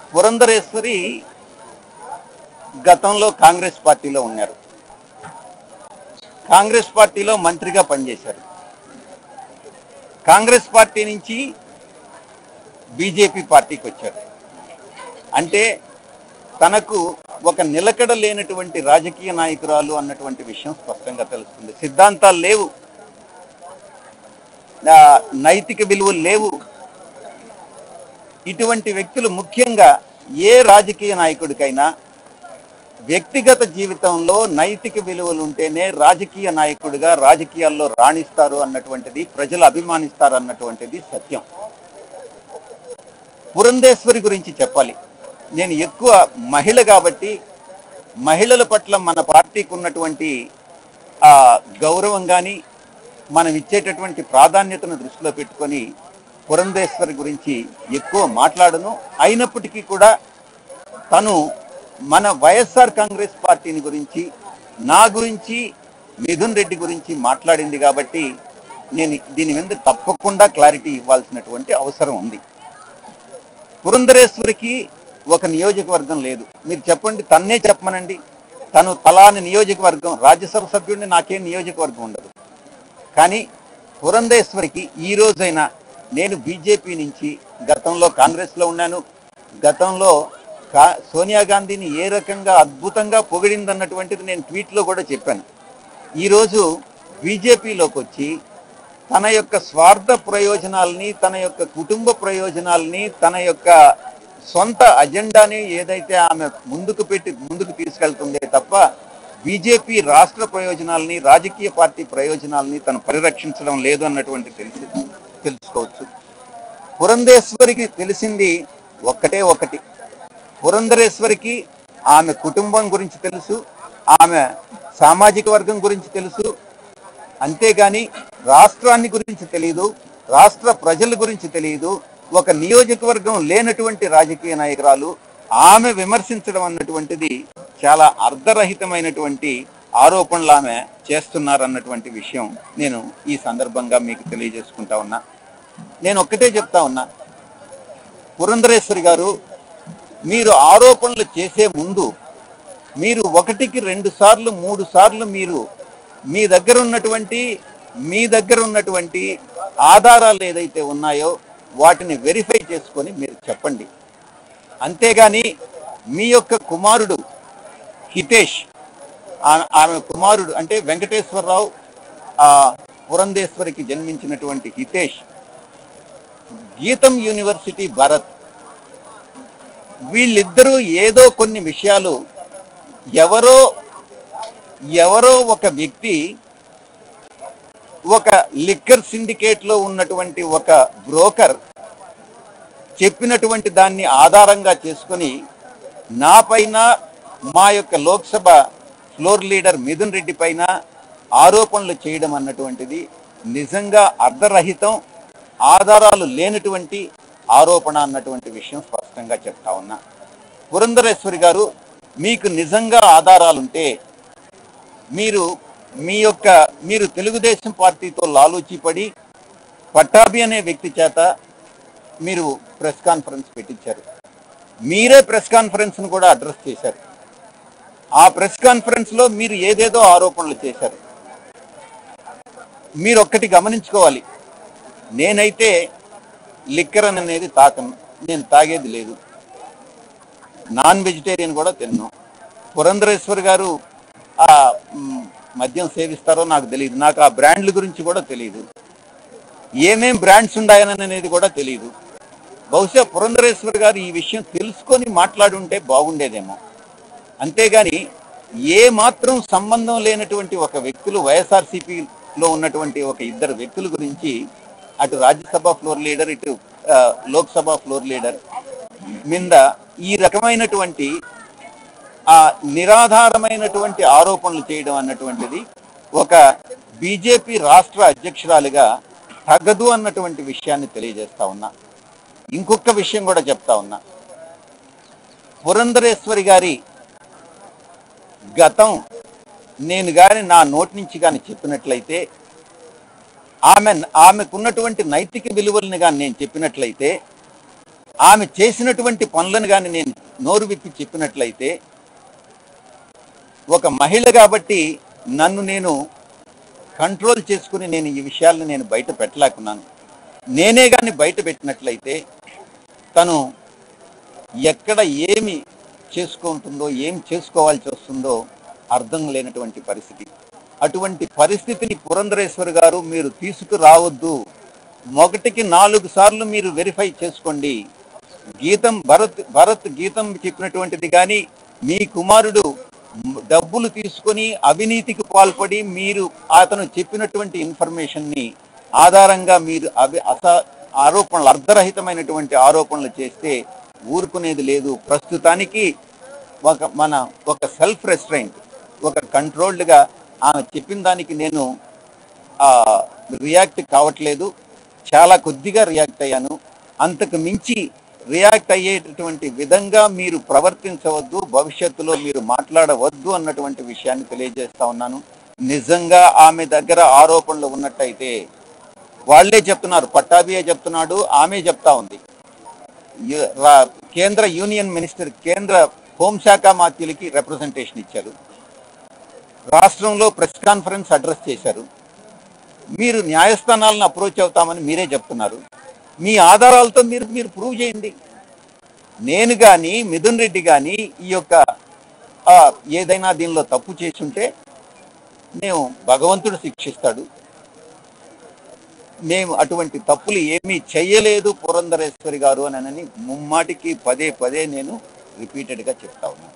పురంధరేశ్వరి గతంలో కాంగ్రెస్ పార్టీలో ఉన్నారు కాంగ్రెస్ పార్టీలో మంత్రిగా పనిచేశారు కాంగ్రెస్ పార్టీ నుంచి బీజేపీ పార్టీకి వచ్చారు అంటే తనకు ఒక నిలకడ లేనటువంటి రాజకీయ నాయకురాలు అన్నటువంటి విషయం స్పష్టంగా తెలుస్తుంది సిద్ధాంతాలు లేవు ఆ, నైతిక విలువలు లేవు ఇటువంటి వ్యక్తులు ముఖ్యంగా ఏ రాజకీయ నాయకుడికైనా వ్యక్తిగత జీవితంలో నైతిక విలువలు ఉంటేనే రాజకీయ నాయకుడిగా రాజకీయాల్లో రాణిస్తారు అన్నటువంటిది ప్రజలు అభిమానిస్తారు అన్నటువంటిది సత్యం పురంధేశ్వరి గురించి చెప్పాలి నేను ఎక్కువ మహిళ కాబట్టి మహిళల పట్ల మన పార్టీకి ఉన్నటువంటి ఆ గౌరవం కానీ మనం ఇచ్చేటటువంటి ప్రాధాన్యతను దృష్టిలో పెట్టుకొని పురంధేశ్వరి గురించి ఎక్కువ మాట్లాడను అయినప్పటికీ కూడా తను మన వైఎస్ఆర్ కాంగ్రెస్ పార్టీని గురించి నా గురించి మిథున్ రెడ్డి గురించి మాట్లాడింది కాబట్టి నేను దీని మీద తప్పకుండా క్లారిటీ ఇవ్వాల్సినటువంటి అవసరం ఉంది పురంధరేశ్వరికి ఒక నియోజకవర్గం లేదు మీరు చెప్పండి తన్నే చెప్పమనండి తను తలాని నియోజకవర్గం రాజ్యసభ సభ్యుడిని నాకేం నియోజకవర్గం ఉండదు కానీ పురంధేశ్వరికి ఈ రోజైనా నేను బీజేపీ నుంచి గతంలో కాంగ్రెస్లో ఉన్నాను గతంలో కా సోనియా గాంధీని ఏ రకంగా అద్భుతంగా పొగిడిందన్నటువంటిది నేను ట్వీట్లో కూడా చెప్పాను ఈరోజు బీజేపీలోకి వచ్చి తన యొక్క స్వార్థ ప్రయోజనాల్ని తన యొక్క కుటుంబ ప్రయోజనాల్ని తన యొక్క సొంత అజెండాని ఏదైతే ఆమె ముందుకు పెట్టి ముందుకు తీసుకెళ్తుందే తప్ప బీజేపీ రాష్ట్ర ప్రయోజనాల్ని రాజకీయ పార్టీ ప్రయోజనాల్ని తను పరిరక్షించడం లేదు అన్నటువంటి తెలిసి తెలుసుకోవచ్చు పురంధేశ్వరికి తెలిసింది ఒక్కటే ఒకటి పురంధరేశ్వరికి ఆమె కుటుంబం గురించి తెలుసు ఆమె సామాజిక వర్గం గురించి తెలుసు అంతేగాని రాష్ట్రాన్ని గురించి తెలియదు రాష్ట్ర ప్రజల గురించి తెలియదు ఒక నియోజకవర్గం లేనటువంటి రాజకీయ నాయకురాలు ఆమె విమర్శించడం అన్నటువంటిది చాలా అర్ధరహితమైనటువంటి ఆరోపణలు ఆమె చేస్తున్నారన్నటువంటి విషయం నేను ఈ సందర్భంగా మీకు తెలియజేసుకుంటా ఉన్నా నేను ఒక్కటే చెప్తా ఉన్నా పురంధరేశ్వరి గారు మీరు ఆరోపణలు చేసే ముందు మీరు ఒకటికి రెండు సార్లు మూడు సార్లు మీరు మీ దగ్గర ఉన్నటువంటి మీ దగ్గర ఉన్నటువంటి ఆధారాలు ఏదైతే ఉన్నాయో వాటిని వెరిఫై చేసుకొని మీరు చెప్పండి అంతేగాని మీ యొక్క కుమారుడు హితేష్ ఆ- ఆమె కుమారుడు అంటే వెంకటేశ్వరరావు ఆ పురంధేశ్వరికి జన్మించినటువంటి హితేష్ గీతం యూనివర్సిటీ భరత్ వీళ్ళిద్దరూ ఏదో కొన్ని విషయాలు ఎవరో ఎవరో ఒక వ్యక్తి ఒక లిక్కర్ సిండికేట్ లో ఉన్నటువంటి ఒక బ్రోకర్ చెప్పినటువంటి దాన్ని ఆధారంగా చేసుకొని నా పైన మా యొక్క లోక్సభ ఫ్లోర్ లీడర్ మిథున్ రెడ్డి పైన ఆరోపణలు చేయడం అన్నటువంటిది నిజంగా అర్ధరహితం ఆధారాలు లేనటువంటి ఆరోపణ అన్నటువంటి విషయం స్పష్టంగా చెప్తా ఉన్నా పురంధరేశ్వరి గారు మీకు నిజంగా ఆధారాలుంటే మీరు మీ యొక్క మీరు తెలుగుదేశం పార్టీతో లాలూచిపడి పట్టాభి అనే వ్యక్తి చేత మీరు ప్రెస్ కాన్ఫరెన్స్ పెట్టించారు మీరే ప్రెస్ కాన్ఫరెన్స్ ను కూడా అడ్రస్ చేశారు ఆ ప్రెస్ కాన్ఫరెన్స్ లో మీరు ఏదేదో ఆరోపణలు చేశారు మీరు ఒక్కటి గమనించుకోవాలి నేనైతే లిక్కర్ అనేది తాకను నేను తాగేది లేదు నాన్ వెజిటేరియన్ కూడా తిన్నాను పురంధరేశ్వర్ గారు ఆ మ్, మద్యం సేవిస్తారో నాకు తెలియదు నాకు ఆ బ్రాండ్ల గురించి కూడా తెలియదు ఏమేం బ్రాండ్స్ ఉన్నాయని అనేది కూడా తెలియదు బహుశా పురంధరేశ్వర్ గారు ఈ విషయం తెలుసుకొని మాట్లాడుంటే బాగుండేదేమో అంతేగాని ఏ మాత్రం సంబంధం లేనటువంటి ఒక వ్యక్తులు వైఎస్ఆర్సీపీలో ఉన్నటువంటి ఒక ఇద్దరు వ్యక్తుల గురించి అటు రాజ్యసభ ఫ్లోర్ లీడర్ ఇటు ఆ, లోక్సభ ఫ్లోర్ లీడర్ మీద ఈ రకమైనటువంటి ఆ నిరాధారమైనటువంటి ఆరోపణలు చేయడం అన్నటువంటిది ఒక బీజేపీ రాష్ట్ర అధ్యక్షురాలిగా తగదు అన్నటువంటి విషయాన్ని తెలియజేస్తా ఉన్నా ఇంకొక విషయం కూడా చెప్తా ఉన్నా పురంధరేశ్వరి గారి గతం నేను గాని నా నోటి నుంచి కానీ చెప్పినట్లయితే ఆమె ఆమెకున్నటువంటి నైతిక విలువల్ని కానీ నేను చెప్పినట్లయితే ఆమె చేసినటువంటి పనులను కానీ నేను నోరు విప్పి చెప్పినట్లయితే ఒక మహిళ కాబట్టి నన్ను నేను కంట్రోల్ చేసుకుని నేను ఈ విషయాలను నేను బయట పెట్టలేకున్నాను నేనే కానీ బయట పెట్టినట్లయితే తను ఎక్కడ ఏమి చేసుకుంటుందో ఏం చేసుకోవాల్సి వస్తుందో అర్థం లేనటువంటి పరిస్థితి అటువంటి పరిస్థితిని పురంధరేశ్వర్ గారు మీరు తీసుకురావద్దు ఒకటికి నాలుగు సార్లు మీరు వెరిఫై చేసుకోండి గీతం భరత్ భరత్ గీతం చెప్పినటువంటిది కానీ మీ కుమారుడు డబ్బులు తీసుకొని అవినీతికి పాల్పడి మీరు అతను చెప్పినటువంటి ఇన్ఫర్మేషన్ ని ఆధారంగా మీరు అవి అస ఆరోపణలు అర్ధరహితమైనటువంటి ఆరోపణలు చేస్తే ఊరుకునేది లేదు ప్రస్తుతానికి ఒక మన ఒక సెల్ఫ్ రెస్ట్రైంట్ ఒక కంట్రోల్డ్ గా ఆమె చెప్పిన దానికి నేను రియాక్ట్ కావట్లేదు చాలా కొద్దిగా రియాక్ట్ అయ్యాను అంతకు మించి రియాక్ట్ అయ్యేటటువంటి విధంగా మీరు ప్రవర్తించవద్దు భవిష్యత్తులో మీరు మాట్లాడవద్దు అన్నటువంటి విషయాన్ని తెలియజేస్తా ఉన్నాను నిజంగా ఆమె దగ్గర ఆరోపణలు ఉన్నట్టయితే వాళ్ళే చెప్తున్నారు పట్టాభియే చెప్తున్నాడు ఆమె చెప్తా ఉంది యు- రా- కేంద్ర యూనియన్ మినిస్టర్ కేంద్ర హోంశాఖ మాత్యులకి రిప్రజెంటేషన్ ఇచ్చారు రాష్ట్రంలో ప్రెస్ కాన్ఫరెన్స్ అడ్రస్ చేశారు మీరు న్యాయస్థానాలను అప్రోచ్ అవుతామని మీరే చెప్తున్నారు మీ ఆధారాలతో మీరు మీరు ప్రూవ్ చేయండి నేను కానీ మిథున్ రెడ్డి కానీ ఈ యొక్క ఆ, ఏదైనా దీనిలో తప్పు చేసి ఉంటే మేము భగవంతుడు శిక్షిస్తాడు మేము అటువంటి తప్పులు ఏమీ చెయ్యలేదు పురంధరేశ్వరి గారు అని ముమ్మాటికి పదే పదే నేను రిపీటెడ్గా చెప్తా ఉన్నాను